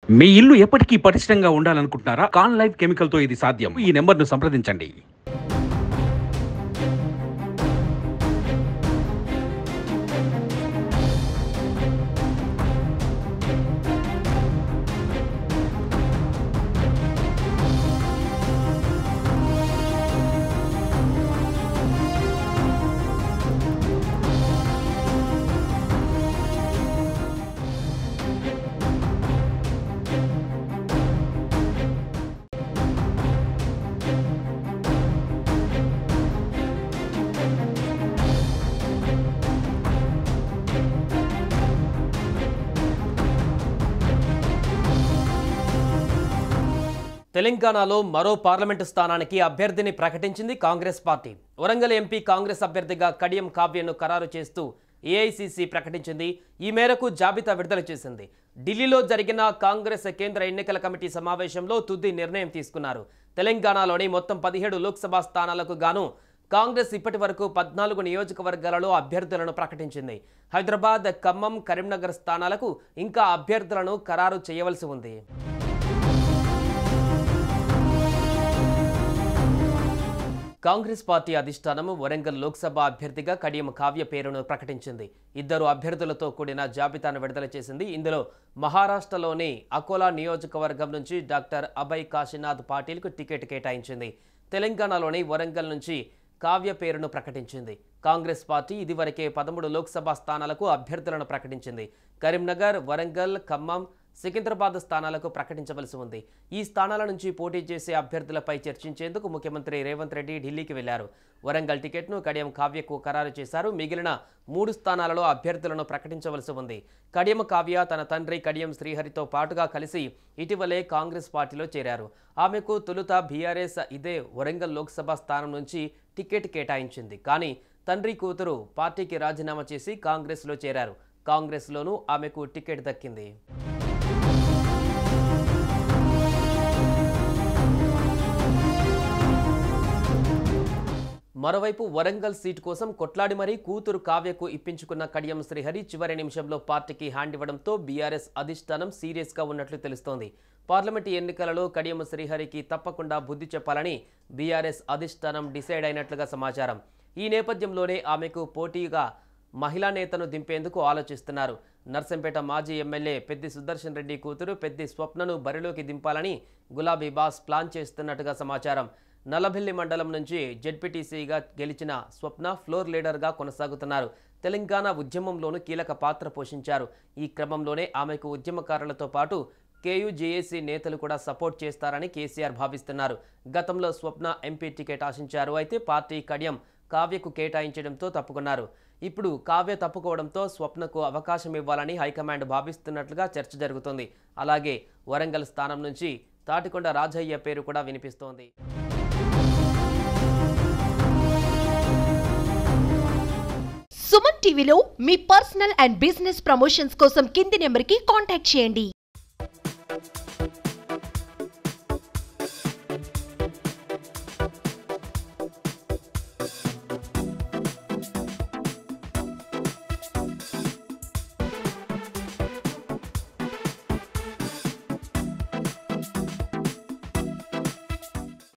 మీ ఇల్లు ఎప్పటికీ పటిష్టంగా ఉండాలనుకుంటున్నారా కాన్ లైఫ్ కెమికల్ తో ఇది సాధ్యం ఈ నెంబర్ ను సంప్రదించండి తెలంగాణలో మరో పార్లమెంటు స్థానానికి అభ్యర్థిని ప్రకటించింది కాంగ్రెస్ పార్టీ వరంగల్ ఎంపీ కాంగ్రెస్ అభ్యర్థిగా కడియం కావ్యను ఖరారు చేస్తూ ఏఐసిసి ప్రకటించింది ఈ మేరకు జాబితా విడుదల చేసింది ఢిల్లీలో జరిగిన కాంగ్రెస్ కేంద్ర ఎన్నికల కమిటీ సమావేశంలో తుది నిర్ణయం తీసుకున్నారు తెలంగాణలోని మొత్తం పదిహేడు లోక్సభ స్థానాలకు గాను కాంగ్రెస్ ఇప్పటి వరకు పద్నాలుగు నియోజకవర్గాలలో అభ్యర్థులను ప్రకటించింది హైదరాబాద్ ఖమ్మం కరీంనగర్ స్థానాలకు ఇంకా అభ్యర్థులను ఖరారు చేయవలసి ఉంది కాంగ్రెస్ పార్టీ అధిష్టానం వరంగల్ లోక్సభ అభ్యర్థిగా కడియం కావ్య పేరును ప్రకటించింది ఇద్దరు అభ్యర్థులతో కూడిన జాబితాను విడుదల చేసింది ఇందులో మహారాష్ట్రలోని అకోలా నియోజకవర్గం నుంచి డాక్టర్ అభయ్ కాశీనాథ్ పాటిల్కు టికెట్ కేటాయించింది తెలంగాణలోని వరంగల్ నుంచి కావ్య పేరును ప్రకటించింది కాంగ్రెస్ పార్టీ ఇదివరకే పదమూడు లోక్సభ స్థానాలకు అభ్యర్థులను ప్రకటించింది కరీంనగర్ వరంగల్ ఖమ్మం సికింద్రాబాద్ స్థానాలకు ప్రకటించవలసి ఉంది ఈ స్థానాల నుంచి పోటీ చేసే అభ్యర్థులపై చర్చించేందుకు ముఖ్యమంత్రి రేవంత్ రెడ్డి ఢిల్లీకి వెళ్లారు వరంగల్ టికెట్ను కడియం కావ్యకు ఖరారు చేశారు మిగిలిన మూడు స్థానాలలో అభ్యర్థులను ప్రకటించవలసి ఉంది కడియం కావ్య తన తండ్రి కడియం శ్రీహరితో పాటుగా కలిసి ఇటీవలే కాంగ్రెస్ పార్టీలో చేరారు ఆమెకు తొలుత బీఆర్ఎస్ ఇదే వరంగల్ లోక్సభ స్థానం నుంచి టికెట్ కేటాయించింది కానీ తండ్రి కూతురు పార్టీకి రాజీనామా చేసి కాంగ్రెస్లో చేరారు కాంగ్రెస్లోనూ ఆమెకు టికెట్ దక్కింది మరోవైపు వరంగల్ సీటు కోసం కొట్లాడి మరీ కూతురు కావ్యకు ఇప్పించుకున్న కడియం శ్రీహరి చివరి నిమిషంలో పార్టీకి హ్యాండ్ ఇవ్వడంతో బీఆర్ఎస్ అధిష్టానం సీరియస్గా ఉన్నట్లు తెలుస్తోంది పార్లమెంటు ఎన్నికలలో కడియం శ్రీహరికి తప్పకుండా బుద్ధి చెప్పాలని బీఆర్ఎస్ అధిష్టానం డిసైడ్ అయినట్లుగా సమాచారం ఈ నేపథ్యంలోనే ఆమెకు పోటీగా మహిళా నేతను దింపేందుకు ఆలోచిస్తున్నారు నర్సంపేట మాజీ ఎమ్మెల్యే పెద్ది సుదర్శన్ రెడ్డి కూతురు పెద్ది స్వప్నను బరిలోకి దింపాలని గులాబీ బాస్ ప్లాన్ చేస్తున్నట్టుగా సమాచారం నల్లబెల్లి మండలం నుంచి జెడ్పీటీసీగా గెలిచిన స్వప్న ఫ్లోర్ లీడర్గా కొనసాగుతున్నారు తెలంగాణ ఉద్యమంలోనూ కీలక పాత్ర పోషించారు ఈ క్రమంలోనే ఆమెకు ఉద్యమకారులతో పాటు కేయూజేఏసీ నేతలు కూడా సపోర్ట్ చేస్తారని కేసీఆర్ భావిస్తున్నారు గతంలో స్వప్న ఎంపీ టికెట్ ఆశించారు అయితే పార్టీ కడియం కావ్యకు కేటాయించడంతో తప్పుకున్నారు ఇప్పుడు కావ్య తప్పుకోవడంతో స్వప్నకు అవకాశం ఇవ్వాలని హైకమాండ్ భావిస్తున్నట్లుగా చర్చ జరుగుతోంది అలాగే వరంగల్ స్థానం నుంచి తాటికొండ రాజయ్య పేరు కూడా వినిపిస్తోంది సుమన్ టీవీలో మీ పర్సనల్ అండ్ బిజినెస్ ప్రమోషన్స్ కోసం కింది నెంబర్కి కాంటాక్ట్ చేయండి